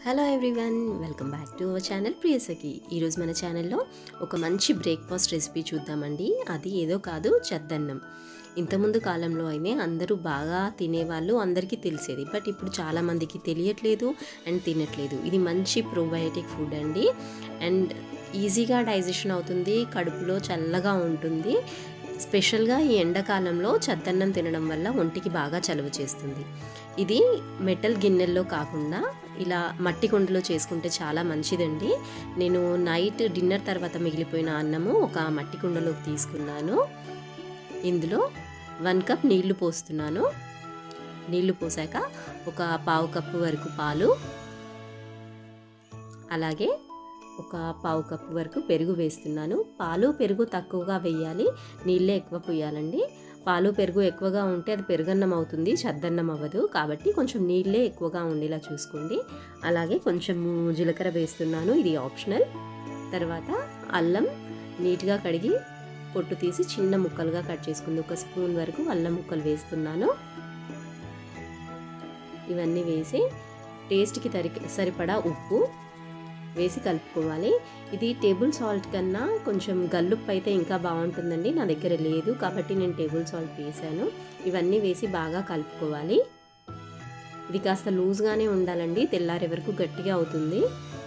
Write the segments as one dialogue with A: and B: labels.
A: hello everyone welcome back to our channel Priyasakhi ఈరోజు మన ఛానల్లో ఒక మంచి బ్రేక్ఫాస్ట్ రెసిపీ చూద్దామండి అది ఏదో కాదు చద్దన్నం ఇంతకుముందు కాలంలో అయితే అందరూ బాగా తినేవాళ్ళు అందరికీ తెలిసేది బట్ ఇప్పుడు చాలామందికి తెలియట్లేదు అండ్ తినట్లేదు ఇది మంచి ప్రోబయోటిక్ ఫుడ్ అండి అండ్ ఈజీగా డైజెషన్ అవుతుంది కడుపులో చల్లగా ఉంటుంది స్పెషల్గా ఈ ఎండాకాలంలో చద్దన్నం తినడం వల్ల ఒంటికి బాగా చలువ చేస్తుంది ఇది మెటల్ గిన్నెల్లో కాకుండా ఇలా మట్టి కుండలో చేసుకుంటే చాలా మంచిదండి నేను నైట్ డిన్నర్ తర్వాత మిగిలిపోయిన అన్నము ఒక మట్టి కుండలోకి తీసుకున్నాను ఇందులో వన్ కప్ నీళ్లు పోస్తున్నాను నీళ్లు పోసాక ఒక పావు కప్పు వరకు పాలు అలాగే ఒక పావు కప్పు వరకు పెరుగు వేస్తున్నాను పాలు పెరుగు తక్కువగా వేయాలి నీళ్ళే ఎక్కువ పోయాలండి పాలు పెరుగు ఎక్కువగా ఉంటే అది పెరుగన్నం అవుతుంది చద్దన్నం అవ్వదు కాబట్టి కొంచెం నీళ్ళే ఎక్కువగా ఉండేలా చూసుకోండి అలాగే కొంచెం జీలకర్ర వేస్తున్నాను ఇది ఆప్షనల్ తర్వాత అల్లం నీట్గా కడిగి పొట్టు తీసి చిన్న ముక్కలుగా కట్ చేసుకుంది ఒక స్పూన్ వరకు అల్లం ముక్కలు వేస్తున్నాను ఇవన్నీ వేసి టేస్ట్కి తరి సరిపడా ఉప్పు వేసి కలుపుకోవాలి ఇది టేబుల్ సాల్ట్ కన్నా కొంచెం గల్లుప్పు అయితే ఇంకా బాగుంటుందండి నా దగ్గర లేదు కాబట్టి నేను టేబుల్ సాల్ట్ వేసాను ఇవన్నీ వేసి బాగా కలుపుకోవాలి ఇది కాస్త లూజ్గానే ఉండాలండి తెల్లారే వరకు గట్టిగా అవుతుంది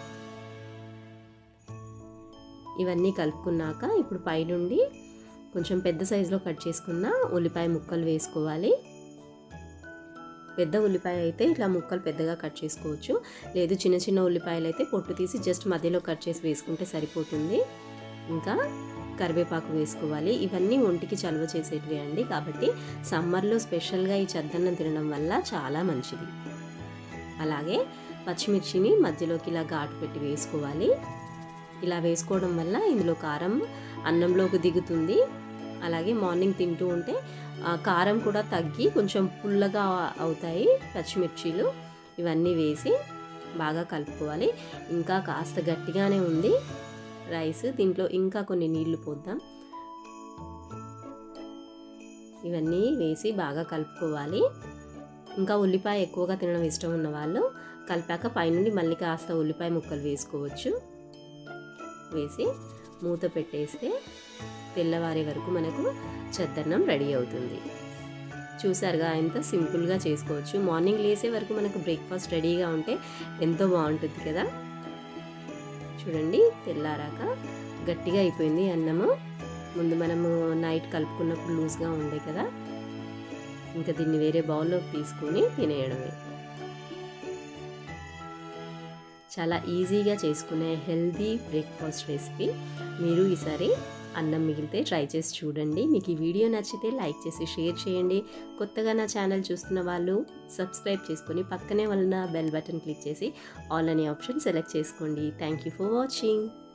A: ఇవన్నీ కలుపుకున్నాక ఇప్పుడు పైనుండి కొంచెం పెద్ద సైజులో కట్ చేసుకున్న ఉల్లిపాయ ముక్కలు వేసుకోవాలి పెద్ద ఉల్లిపాయ అయితే ఇట్లా ముక్కలు పెద్దగా కట్ చేసుకోవచ్చు లేదు చిన్న చిన్న ఉల్లిపాయలు అయితే పొట్టు తీసి జస్ట్ మధ్యలో కట్ చేసి వేసుకుంటే సరిపోతుంది ఇంకా కరివేపాకు వేసుకోవాలి ఇవన్నీ ఒంటికి చలువ చేసేటివి అండి కాబట్టి సమ్మర్లో స్పెషల్గా ఈ చద్దన్నం తినడం వల్ల చాలా మంచిది అలాగే పచ్చిమిర్చిని మధ్యలోకి ఇలా ఘాటు పెట్టి వేసుకోవాలి ఇలా వేసుకోవడం వల్ల ఇందులో కారం అన్నంలోకి దిగుతుంది అలాగే మార్నింగ్ తింటూ ఉంటే కారం కూడా తగ్గి కొంచెం పుల్లగా అవుతాయి పచ్చిమిర్చీలు ఇవన్నీ వేసి బాగా కలుపుకోవాలి ఇంకా కాస్త గట్టిగానే ఉంది రైస్ దీంట్లో ఇంకా కొన్ని నీళ్లు పోద్దాం ఇవన్నీ వేసి బాగా కలుపుకోవాలి ఇంకా ఉల్లిపాయ ఎక్కువగా తినడం ఇష్టం ఉన్న వాళ్ళు కలిపాక పైనుండి మళ్ళీ కాస్త ఉల్లిపాయ ముక్కలు వేసుకోవచ్చు వేసి మూత పెట్టేస్తే తెల్లవారే వరకు మనకు చద్దన్నం రెడీ అవుతుంది చూసారుగా ఎంత సింపుల్గా చేసుకోవచ్చు మార్నింగ్ లేసే వరకు మనకు బ్రేక్ఫాస్ట్ రెడీగా ఉంటే ఎంతో బాగుంటుంది కదా చూడండి తెల్లారాక గట్టిగా అయిపోయింది అన్నము ముందు మనము నైట్ కలుపుకున్నప్పుడు లూజ్గా ఉండే కదా ఇంకా దీన్ని వేరే బౌల్లోకి తీసుకొని తినేయడమే చాలా ఈజీగా చేసుకునే హెల్దీ బ్రేక్ఫాస్ట్ రెసిపీ మీరు ఈసారి అన్నం మిగిలితే ట్రై చేసి చూడండి మీకు ఈ వీడియో నచ్చితే లైక్ చేసి షేర్ చేయండి కొత్తగా నా ఛానల్ చూస్తున్న వాళ్ళు సబ్స్క్రైబ్ చేసుకొని పక్కనే వలన బెల్ బటన్ క్లిక్ చేసి ఆల్ అనే ఆప్షన్ సెలెక్ట్ చేసుకోండి థ్యాంక్ యూ ఫర్ వాచింగ్